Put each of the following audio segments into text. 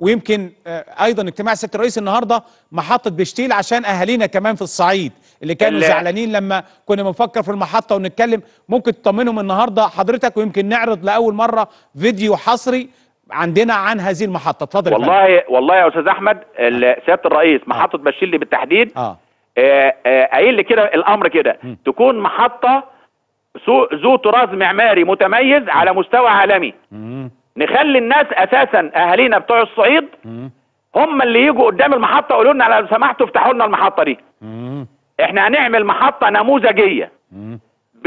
ويمكن آه، ايضا اجتماع سياده الرئيس النهارده محطه بشتيل عشان اهالينا كمان في الصعيد اللي كانوا ال- زعلانين لما كنا بنفكر في المحطه ونتكلم ممكن تطمنهم النهارده حضرتك ويمكن نعرض لاول مره فيديو حصري عندنا عن هذه المحطه اتفضل يا فندم. والله والله يا استاذ احمد ال- سياده الرئيس محطه بشيل بالتحديد اه آه، آه، قايل لي كده الامر كده تكون محطه سو- ذو طراز معماري متميز على مستوى عالمي مم. نخلي الناس اساسا اهالينا بتوع الصعيد مم. هم اللي يجوا قدام المحطه يقولوا لنا لو سمحتوا افتحوا لنا المحطه دي مم. احنا هنعمل محطه نموذجيه مم. ب...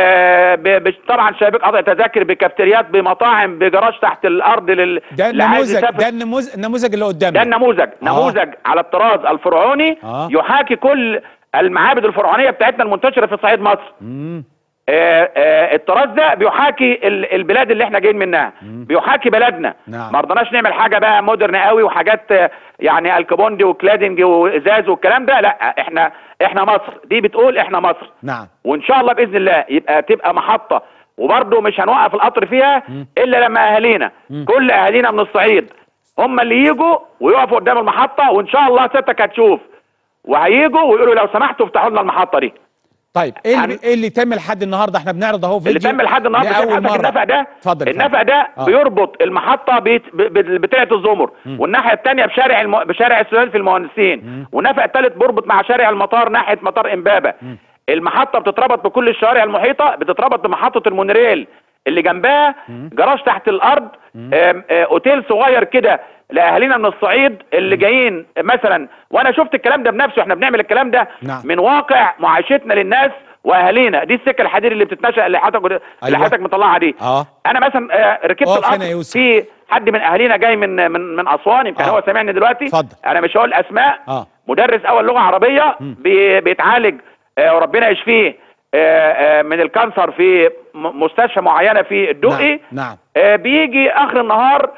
ب... ب... طبعا شبابيك قطع تذاكر بكافتريات بمطاعم بجراج تحت الارض لل... ده اللي عايز النموذج يسافر. ده النموذج النموذج اللي ده قدامنا النموذج نموذج على الطراز الفرعوني آه. يحاكي كل المعابد الفرعونيه بتاعتنا المنتشره في صعيد مصر مم. آه، آه، الطراز ده بيحاكي ال- البلاد اللي احنا جايين منها بيحاكي بلدنا نعم. ما رضناش نعمل حاجه بقى مودرن قوي وحاجات آه، يعني الكبوندي وكلادنج وازاز والكلام ده لا احنا احنا مصر دي بتقول احنا مصر نعم وان شاء الله باذن الله يبقى تبقى محطه وبرضه مش هنوقف القطر فيها الا لما اهالينا كل اهالينا من الصعيد هم اللي يجوا ويقفوا قدام المحطه وان شاء الله ستك هتشوف وهيجوا ويقولوا لو سمحتوا افتحوا لنا المحطه دي طيب ايه اللي, هن- ايه اللي تم لحد النهارده احنا بنعرض اهو فيديو اللي تم لحد النهارده لأول شايف حضرتك مرة. النفق ده اتفضل يا فندم. النفق ده آه. بيربط المحطه بيت- ب- ب- بتاعه الزمر والناحيه الثانيه بشارع الم... بشارع السودان في المهندسين والنفق الثالث بيربط مع شارع المطار ناحيه مطار امبابه المحطه بتتربط بكل الشوارع المحيطه بتتربط بمحطه المونوريل اللي جنبها جراج تحت الارض آم، آه، اوتيل صغير كده لاهالينا من الصعيد اللي جايين مثلا وانا شفت الكلام ده بنفسي واحنا بنعمل الكلام ده نعم. من واقع معايشتنا للناس واهالينا دي السكه الحديد اللي بتتنشأ اللي حضرتك اللي أيوة. حضرتك مطلعها دي اه انا مثلا آه، ركبت اقف هنا يا القطر يوسف. في حد من اهالينا جاي من من من اسوان يمكن آه. هو سامعني دلوقتي اتفضل. انا مش هقول اسماء اه مدرس اول لغه عربيه بي بيتعالج آه، وربنا يشفيه آه، آه، من الكانسر في م- مستشفى معينه في الدقي نعم نعم آه، بيجي اخر النهار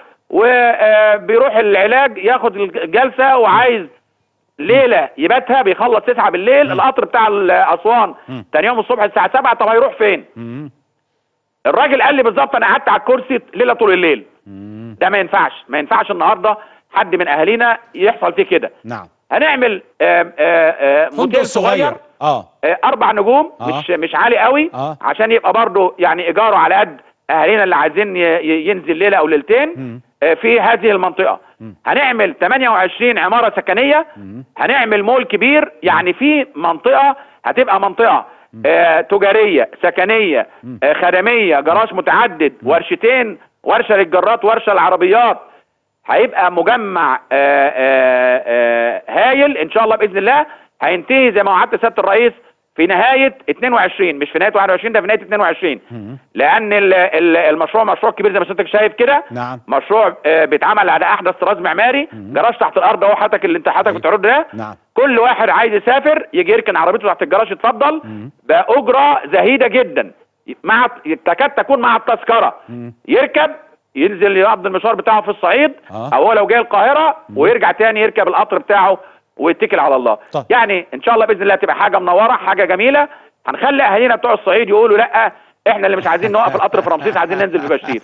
وبيروح العلاج ياخد الجلسه وعايز ليله يباتها بيخلص 9 بالليل القطر بتاع ال- اسوان مم. تاني يوم الصبح الساعه 7 طب هيروح فين؟ مم. الراجل قال لي بالظبط انا قعدت على الكرسي ليله طول الليل مم. ده ما ينفعش ما ينفعش النهارده حد من اهالينا يحصل فيه كده نعم هنعمل آم، آه، آه، فندق موتيل صغير صغير اه آه، اربع نجوم آه. مش مش عالي قوي آه. عشان يبقى برضه يعني ايجاره على قد اهالينا اللي عايزين ي- ي- ينزل ليله او ليلتين مم. آه، في هذه المنطقه مم. هنعمل 28 عماره سكنيه مم. هنعمل مول كبير يعني في منطقه هتبقى منطقه آه تجاريه سكنيه آه خدميه جراج متعدد ورشتين ورشه للجرات ورشه للعربيات هيبقى مجمع آه آه آه هايل ان شاء الله باذن الله هينتهي زي ما وعدت سياده الرئيس في نهايه 22 مش في نهايه 21 ده في نهايه 22 مم. لان ال- ال- المشروع مشروع كبير زي ما حضرتك شايف كده نعم مشروع آه، بيتعمل على احدث طراز معماري جراج تحت الارض اهو حضرتك اللي انت حضرتك بتعرضه ده نعم كل واحد عايز يسافر يجي يركن عربيته تحت الجراج يتفضل مم. باجره زهيده جدا مع تكاد تكون مع التذكره مم. يركب ينزل يقضي المشوار بتاعه في الصعيد آه. او هو لو جاي القاهره ويرجع تاني يركب القطر بتاعه ويتكل على الله طيب. يعني ان شاء الله باذن الله تبقى حاجه منوره حاجه جميله هنخلي اهالينا بتوع الصعيد يقولوا لا احنا اللي مش عايزين نوقف القطر في رمسيس عايزين ننزل في بشير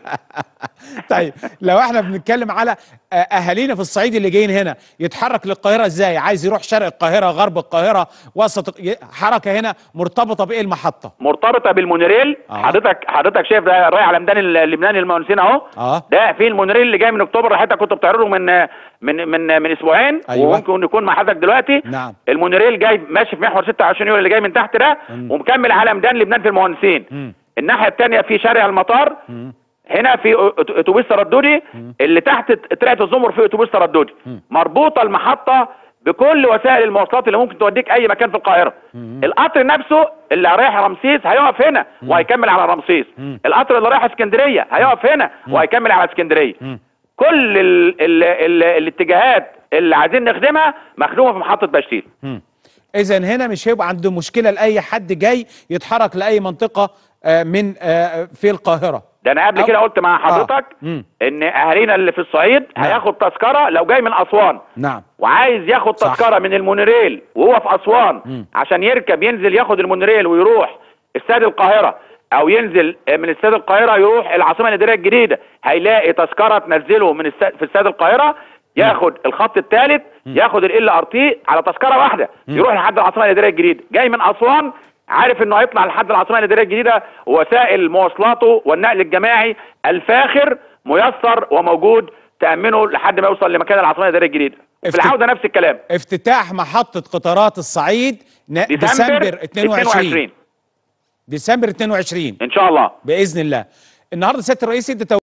طيب لو احنا بنتكلم على آه، اهالينا في الصعيد اللي جايين هنا يتحرك للقاهره ازاي عايز يروح شرق القاهره غرب القاهره وسط ي- حركه هنا مرتبطه بايه المحطه مرتبطه بالمونوريل آه. حضرتك حضرتك شايف ده رايح على ميدان ال- لبنان المهندسين اهو اه ده في المونوريل اللي جاي من اكتوبر اللي حضرتك كنت بتعرضه من من من من اسبوعين أيوة. وممكن يكون مع حضرتك دلوقتي نعم المونوريل جاي ماشي في محور 26 يوليو اللي جاي من تحت ده مم. ومكمل على ميدان لبنان في المهندسين مم. الناحيه الثانيه في شارع المطار مم. هنا في أت- اتوبيس ترددي اللي تحت طلعت الزمر في اتوبيس ترددي مم. مربوطه المحطه بكل وسائل المواصلات اللي ممكن توديك اي مكان في القاهره مم. القطر نفسه اللي رايح رمسيس هيقف هنا وهيكمل على رمسيس مم. القطر اللي رايح اسكندريه هيقف هنا وهيكمل على اسكندريه مم. كل ال ال ال الاتجاهات اللي عايزين نخدمها مخدومه في محطه بشتيل مم. اذا هنا مش هيبقى عنده مشكله لاي حد جاي يتحرك لاي منطقه آه، من آه، في القاهره ده انا قبل أو- كده قلت مع حضرتك مم. ان اهالينا اللي في الصعيد نعم. هياخد تذكره لو جاي من اسوان نعم وعايز ياخد صح. تذكره من المونوريل وهو في اسوان مم. عشان يركب ينزل ياخد المونوريل ويروح استاد القاهره او ينزل من استاد القاهره يروح العاصمه الاداريه الجديده هيلاقي تذكره تنزله من استاد في استاد القاهره ياخد الخط الثالث ياخد ال ار تي على تذكره واحده يروح لحد العاصمه الاداريه الجديده جاي من اسوان عارف انه هيطلع لحد العاصمه الاداريه الجديده وسائل مواصلاته والنقل الجماعي الفاخر ميسر وموجود تامنه لحد ما يوصل لمكان العاصمه الاداريه الجديده وفي افت- العوده نفس الكلام افتتاح محطة قطارات الصعيد ن- ديسمبر 22 ديسمبر 22 ان شاء الله بإذن الله النهارده سيادة الرئيس ادى